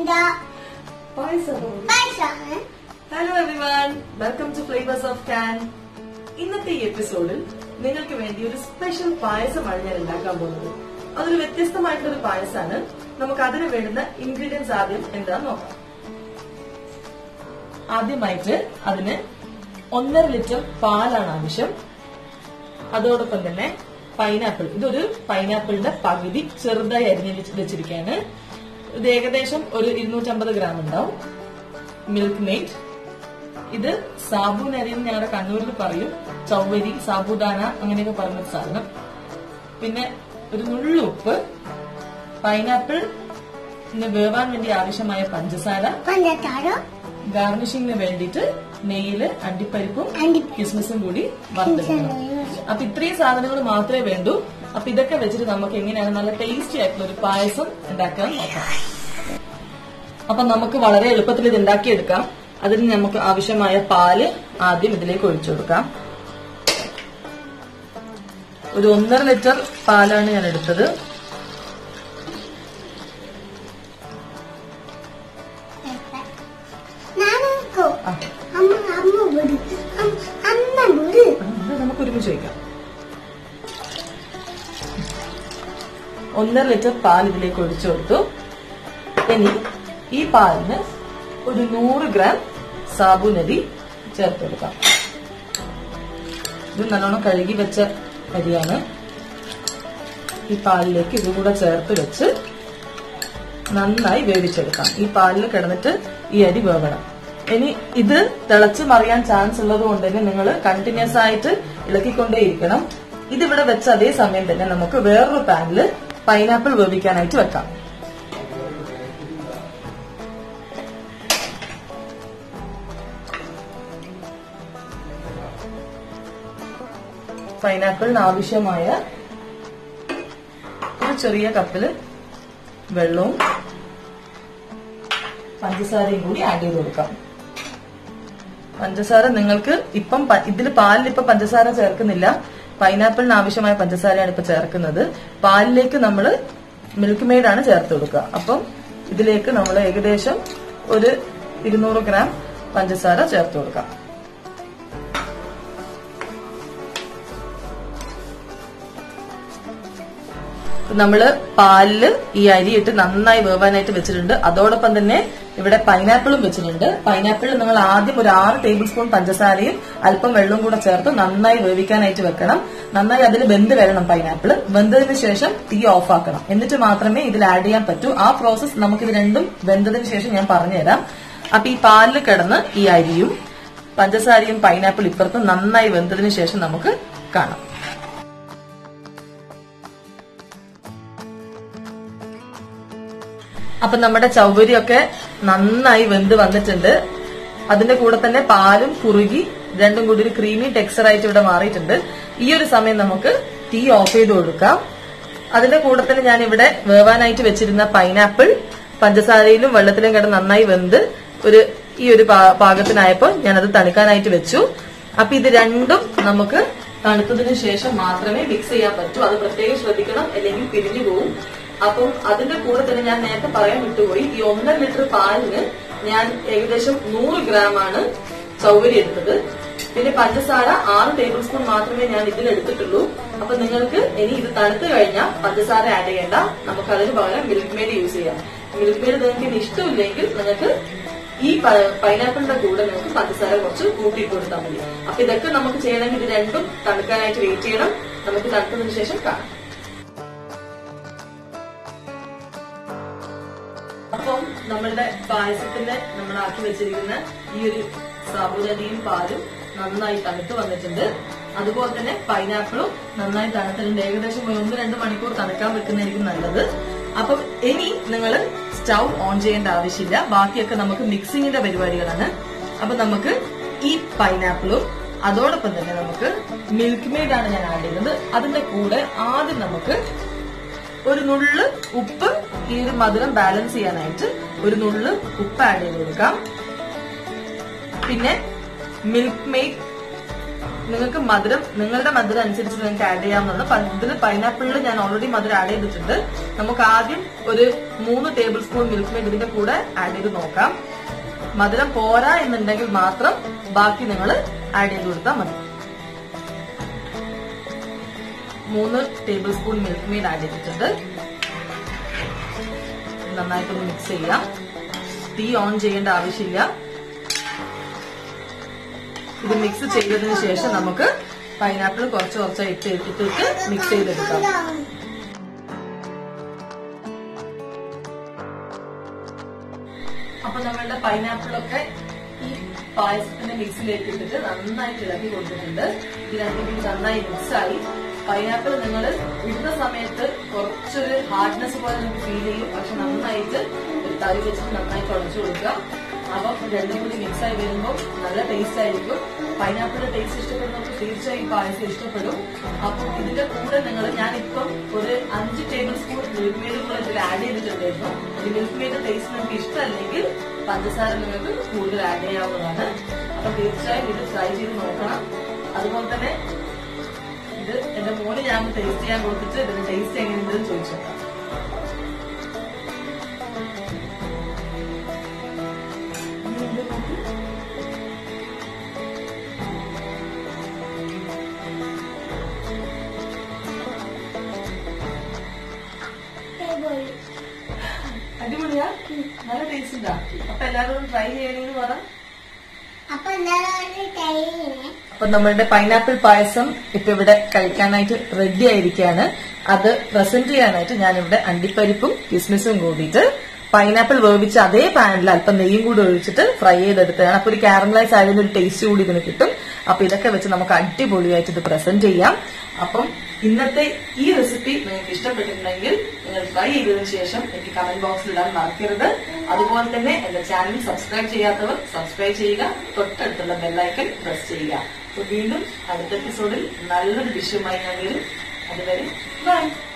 എന്താ പായസം പായസാണ് hello everyone welcome to flavours of കാൻ ഇന്നത്തെ ഈ എപ്പിസോഡിൽ നിങ്ങൾക്ക് വേണ്ടി ഒരു സ്പെഷ്യൽ പായസമാണ് ഞാൻ ഉണ്ടാക്കാൻ പോകുന്നത് അതൊരു വ്യത്യസ്തമായിട്ടുള്ള ഒരു പായസമാണ് നമുക്ക് അതിന് വേണ്ടുന്ന ഇൻഗ്രീഡിയൻസ് ആദ്യം എന്താന്ന് നോക്കാം ആദ്യമായിട്ട് അതിന് ഒന്നര ലിറ്റർ പാലാണ് ആവശ്യം അതോടൊപ്പം തന്നെ പൈനാപ്പിൾ ഇതൊരു പൈനാപ്പിളിന്റെ പകുതി ചെറുതായി അരിഞ്ഞ് വെച്ച് വെച്ചിരിക്കുകയാണ് ഇത് ഏകദേശം ഒരു ഇരുന്നൂറ്റമ്പത് ഗ്രാം ഉണ്ടാവും മിൽക്ക് മെയ്ഡ് ഇത് സാബൂൻ അരി എന്ന് ഞങ്ങളുടെ കണ്ണൂരിൽ പറയും ചൗവരി സാബുദാന അങ്ങനെയൊക്കെ പറയുന്ന ഒരു സാധനം പിന്നെ ഒരു നുള്ളുപ്പ് പൈനാപ്പിൾ വേവാൻ വേണ്ടി ആവശ്യമായ പഞ്ചസാര പഞ്ചസാര ഗാർണിഷിങ്ങിന് വേണ്ടിയിട്ട് നെയ്യില് അണ്ടിപ്പരിപ്പും അണ്ടി- കിസ്മിസും കൂടി വറുത്തെടുക്കണം അപ്പൊ ഇത്രയും സാധനങ്ങൾ മാത്രമേ വേണ്ടൂ അപ്പൊ ഇതൊക്കെ വെച്ചിട്ട് നമുക്ക് എങ്ങനെയാണ് നല്ല ടേസ്റ്റി ആയിട്ടുള്ള ഒരു പായസം ഉണ്ടാക്കാൻ നോക്കാം അപ്പൊ നമുക്ക് വളരെ എളുപ്പത്തിൽ ഇത് ഉണ്ടാക്കിയെടുക്കാം അതിന് നമുക്ക് ആവശ്യമായ പാല് ആദ്യം ഇതിലേക്ക് ഒഴിച്ചു കൊടുക്കാം ഒരു ഒന്നര ലിറ്റർ പാലാണ് ഞാൻ എടുത്തത് നാനോ ആ, അമ്മ അമ്മ വിട് അമ്മ- അമ്മ വിട് ഇത് നമുക്ക് ഒരുമിച്ച് വയ്ക്കാം ഒന്നര ലിറ്റർ പാൽ ഇതിലേക്ക് ഒഴിച്ചു കൊടുത്തു ഇനി ഈ പാലിന് ഒരു നൂറ് ഗ്രാം സാബുനരി ചേർത്ത് കൊടുക്കാം ഇത് നല്ലോണം കഴുകി വെച്ച അരിയാണ് ഈ പാലിലേക്ക് ഇതും കൂടെ ചേർത്ത് വെച്ച് നന്നായി വേവിച്ചെടുക്കാം ഈ പാലിൽ കിടന്നിട്ട് ഈ അരി വേവണം ഇനി ഇത് തിളച്ച് മറിയാൻ ചാൻസ് ഉള്ളത് കൊണ്ട് തന്നെ നിങ്ങൾ കണ്ടിന്യൂസ് ആയിട്ട് ഇളക്കിക്കൊണ്ടേയിരിക്കണം ഇതിവിടെ വെച്ച അതേ സമയം തന്നെ നമുക്ക് വേറൊരു പാനില് പൈനാപ്പിൾ വേവിക്കാനായിട്ട് വെക്കാം പൈനാപ്പിളിന് ആവശ്യമായ ഒരു ചെറിയ കപ്പില് വെള്ളവും പഞ്ചസാരയും കൂടി ആഡ് ചെയ്ത് കൊടുക്കാം പഞ്ചസാര നിങ്ങൾക്ക് ഇപ്പം പ- ഇതില് പാലിൽ ഇപ്പൊ പഞ്ചസാര ചേർക്കുന്നില്ല പൈനാപ്പിളിന് ആവശ്യമായ പഞ്ചസാരയാണ് ഇപ്പൊ ചേർക്കുന്നത് പാലിലേക്ക് നമ്മൾ മിൽക്ക് മെയ്ഡ് ആണ് ചേർത്ത് കൊടുക്കുക അപ്പം ഇതിലേക്ക് നമ്മൾ ഏകദേശം ഒരു ഇരുന്നൂറ് ഗ്രാം പഞ്ചസാര ചേർത്ത് കൊടുക്കാം നമ്മള് പാലില് ഈ അരി ഇട്ട് നന്നായി വേവാനായിട്ട് വെച്ചിട്ടുണ്ട് അതോടൊപ്പം തന്നെ ഇവിടെ പൈനാപ്പിളും വെച്ചിട്ടുണ്ട് പൈനാപ്പിൾ നിങ്ങൾ ആദ്യം ഒരു ആറ് ടേബിൾ സ്പൂൺ പഞ്ചസാരയും അല്പം വെള്ളവും കൂടെ ചേർത്ത് നന്നായി വേവിക്കാനായിട്ട് വെക്കണം നന്നായി അതിൽ വെന്ത് വരണം പൈനാപ്പിൾ വെന്തതിന് ശേഷം തീ ഓഫ് ആക്കണം എന്നിട്ട് മാത്രമേ ഇതിൽ ആഡ് ചെയ്യാൻ പറ്റൂ ആ പ്രോസസ് നമുക്കിത് രണ്ടും വെന്തതിന് ശേഷം ഞാൻ പറഞ്ഞുതരാം അപ്പൊ ഈ പാലിൽ കിടന്ന് ഈ അരിയും പഞ്ചസാരയും പൈനാപ്പിൾ ഇപ്പുറത്ത് നന്നായി വെന്തതിന് ശേഷം നമുക്ക് കാണാം അപ്പൊ നമ്മുടെ ചൗവരിയൊക്കെ നന്നായി വെന്ത് വന്നിട്ടുണ്ട് അതിന്റെ കൂടെ തന്നെ പാലും കുറുകി രണ്ടും കൂടി ഒരു ക്രീമി ടെക്സ്ചർ ആയിട്ട് ഇവിടെ മാറിയിട്ടുണ്ട് ഈ ഒരു സമയം നമുക്ക് തീ ഓഫ് ചെയ്ത് കൊടുക്കാം അതിന്റെ കൂടെ തന്നെ ഞാൻ ഇവിടെ വേവാനായിട്ട് വെച്ചിരുന്ന പൈനാപ്പിൾ പഞ്ചസാരയിലും വെള്ളത്തിലും കിടന്ന് നന്നായി വെന്ത് ഒരു ഈ ഒരു പാ- പാകത്തിനായപ്പോൾ ഞാനത് തണുക്കാനായിട്ട് വെച്ചു അപ്പൊ ഇത് രണ്ടും നമുക്ക് തണുത്തതിന് ശേഷം മാത്രമേ മിക്സ് ചെയ്യാൻ പറ്റൂ അത് പ്രത്യേകം ശ്രദ്ധിക്കണം അല്ലെങ്കിൽ പിരിഞ്ഞു പോകും അപ്പം അതിന്റെ കൂടെ തന്നെ ഞാൻ നേരത്തെ പറയാൻ വിട്ടുപോയി ഈ ഒന്നര ലിറ്റർ പാലിന് ഞാൻ ഏകദേശം നൂറ് ഗ്രാം ആണ് ചൗവരി എടുത്തത് പിന്നെ പഞ്ചസാര ആറ് ടേബിൾ സ്പൂൺ മാത്രമേ ഞാൻ ഇതിൽ എടുത്തിട്ടുള്ളൂ അപ്പൊ നിങ്ങൾക്ക് ഇനി ഇത് തണുത്ത് കഴിഞ്ഞാൽ പഞ്ചസാര ആഡ് ചെയ്യേണ്ട നമുക്ക് അതിന് പകരം മിൽക്ക് മെയ്ഡ് യൂസ് ചെയ്യാം മിൽക്ക് മെയ്ഡ് നിങ്ങൾക്ക് ഇനി ഇഷ്ടമില്ലെങ്കിൽ നിങ്ങൾക്ക് ഈ പൈനാപ്പിളിന്റെ കൂടെ നിങ്ങൾക്ക് പഞ്ചസാര കുറച്ച് കൂട്ടിയിട്ട് കൊടുത്താൽ മതി അപ്പൊ ഇതൊക്കെ നമുക്ക് ചെയ്യണമെങ്കിൽ ഇത് രണ്ടും തണുക്കാനായിട്ട് വെയിറ്റ് ചെയ്യണം നമുക്ക് തണുത്തതിന് ശേഷം കാണാം അപ്പം നമ്മളുടെ പായസത്തിന്റെ നമ്മൾ ആക്കി വെച്ചിരിക്കുന്ന ഈ ഒരു സാബുനരിയും പാലും നന്നായി തണുത്ത് വന്നിട്ടുണ്ട് അതുപോലെ തന്നെ പൈനാപ്പിളും നന്നായി തണുത്തിട്ടുണ്ട് ഏകദേശം ഒരു ഒന്ന് രണ്ട് മണിക്കൂർ തണുക്കാൻ വെക്കുന്നതായിരിക്കും നല്ലത് അപ്പം ഇനി നിങ്ങൾ സ്റ്റൗ ഓൺ ചെയ്യേണ്ട ആവശ്യമില്ല ബാക്കിയൊക്കെ നമുക്ക് മിക്സിങ്ങിന്റെ പരിപാടികളാണ് അപ്പൊ നമുക്ക് ഈ പൈനാപ്പിളും അതോടൊപ്പം തന്നെ നമുക്ക് മിൽക്ക് മെയ്ഡ് ആണ് ഞാൻ ആഡ് ചെയ്യുന്നത് അതിന്റെ കൂടെ ആദ്യം നമുക്ക് ഒരു നുള്ള് ഉപ്പ് ഈ ഒരു മധുരം ബാലൻസ് ചെയ്യാനായിട്ട് ഒരു നുള്ള് ഉപ്പ് ആഡ് ചെയ്ത് കൊടുക്കാം പിന്നെ മിൽക്ക് മെയ്ഡ് നിങ്ങൾക്ക് മധുരം നിങ്ങളുടെ മധുരം അനുസരിച്ച് നിങ്ങൾക്ക് ആഡ് ചെയ്യാവുന്നതാണ് പ- ഇതില് പൈനാപ്പിളിൽ ഞാൻ ഓൾറെഡി മധുരം ആഡ് ചെയ്തിട്ടുണ്ട് നമുക്ക് ആദ്യം ഒരു മൂന്ന് ടേബിൾ സ്പൂൺ മിൽക്ക് മെയ്ഡ് ഇതിന്റെ കൂടെ ആഡ് ചെയ്ത് നോക്കാം മധുരം പോരാ എന്നുണ്ടെങ്കിൽ മാത്രം ബാക്കി നിങ്ങൾ ആഡ് ചെയ്ത് കൊടുത്താൽ മതി മൂന്ന് tablespoon Milkmaid add ചെയ്തിട്ടുണ്ട് നന്നായിട്ടൊന്ന് മിക്സ് ചെയ്യാം തീ ഓൺ ചെയ്യേണ്ട ആവശ്യമില്ല ഇത് മിക്സ് ചെയ്തതിന് ശേഷം നമുക്ക് പൈനാപ്പിൾ കുറച്ച് കുറച്ച് ഇട്ട് ഇട്ടിട്ട് മിക്സ് ചെയ്തെടുക്കാം അപ്പൊ നമ്മളുടെ പൈനാപ്പിളൊക്കെ ഈ പായസത്തിന്റെ മിക്സിലേക്ക് ഇട്ടിട്ട് നന്നായിട്ട് ഇളക്കി കൊടുത്തിട്ടുണ്ട് ഇത് രണ്ടും കൂടി നന്നായി മിക്സ് ആയി പൈനാപ്പിൾ നിങ്ങൾ ഇടുന്ന സമയത്ത് കുറച്ചൊരു ഹാർഡ്നെസ് പോലെ നിങ്ങൾക്ക് ഫീൽ ചെയ്യും പക്ഷെ നന്നായിട്ട് ഒരു തവി വെച്ചിട്ട് നന്നായിട്ട് ഉടച്ചു കൊടുക്കുക അപ്പം രണ്ടും കൂടി മിക്സ് ആയി വരുമ്പോൾ നല്ല ടേസ്റ്റ് ആയിരിക്കും പൈനാപ്പിളിന്റെ ടേസ്റ്റ് ഇഷ്ടപ്പെടുന്നവർക്ക് തീർച്ചയായും ഈ പായസം ഇഷ്ടപ്പെടും അപ്പം ഇതിന്റെ കൂടെ നിങ്ങൾ ഞാനിപ്പം ഒരു അഞ്ച് ടേബിൾ സ്പൂൺ മിൽക്ക് മെയ്ഡ് കൂടെ ഇതിൽ ആഡ് ചെയ്തിട്ടുണ്ടായിരുന്നു ഈ മിൽക്ക് മെയ്ഡ് ടേസ്റ്റ് നിങ്ങൾക്ക് ഇഷ്ടമല്ലെങ്കിൽ പഞ്ചസാര നിങ്ങൾക്ക് കൂടുതൽ ആഡ് ചെയ്യാവുന്നതാണ് അപ്പൊ തീർച്ചയായും ഇത് ട്രൈ ചെയ്ത് നോക്കണം അതുപോലെ തന്നെ ഇത് എന്റെ മോന് ഞാൻ ടേസ്റ്റ് ചെയ്യാൻ കൊടുത്തിട്ട് ഇതിന്റെ ടേസ്റ്റ് എങ്ങനെയുണ്ടെന്ന് ചോദിച്ചോക്കാം അടിപൊളിയാ നല്ല ടേസ്റ്റ് ഉണ്ടാ അപ്പൊ എല്ലാവരും ട്രൈ ചെയ്യണേന്ന് പറ അപ്പൊ എല്ലാവരും ട്രൈ ചെയ്യണേ അപ്പൊ നമ്മളുടെ പൈനാപ്പിൾ പായസം ഇപ്പൊ ഇവിടെ കഴിക്കാനായിട്ട് റെഡി ആയിരിക്കുകയാണ് അത് പ്രസന്റ് ചെയ്യാനായിട്ട് ഞാനിവിടെ അണ്ടിപ്പരിപ്പും കിസ്മിസും കൂടിയിട്ട് പൈനാപ്പിൾ വേവിച്ച അതേ പാനിൽ അല്പം നെയ്യും കൂടി ഒഴിച്ചിട്ട് ഫ്രൈ ചെയ്തെടുത്തതാണ് അപ്പൊ ഒരു കാരമലൈസ് ആയതിന്റെ ഒരു ടേസ്റ്റ് കൂടി ഇതിന് കിട്ടും അപ്പൊ ഇതൊക്കെ വെച്ച് നമുക്ക് അടിപൊളിയായിട്ട് ഇത് പ്രസന്റ് ചെയ്യാം അപ്പം ഇന്നത്തെ ഈ റെസിപ്പി നിങ്ങൾക്ക് ഇഷ്ടപ്പെട്ടിട്ടുണ്ടെങ്കിൽ നിങ്ങൾ ട്രൈ ചെയ്തതിനു ശേഷം എനിക്ക് കമന്റ് ബോക്സിൽ ഇടാൻ മറക്കരുത് അതുപോലെ തന്നെ എന്റെ ചാനൽ സബ്സ്ക്രൈബ് ചെയ്യാത്തവർ സബ്സ്ക്രൈബ് ചെയ്യുക തൊട്ടടുത്തുള്ള ബെല്ലൈക്കൺ പ്രസ് ചെയ്യുക അപ്പൊ വീണ്ടും അടുത്ത എപ്പിസോഡിൽ നല്ലൊരു ഡിഷുമായി ഞാൻ വരും അതുവരെ ബൈ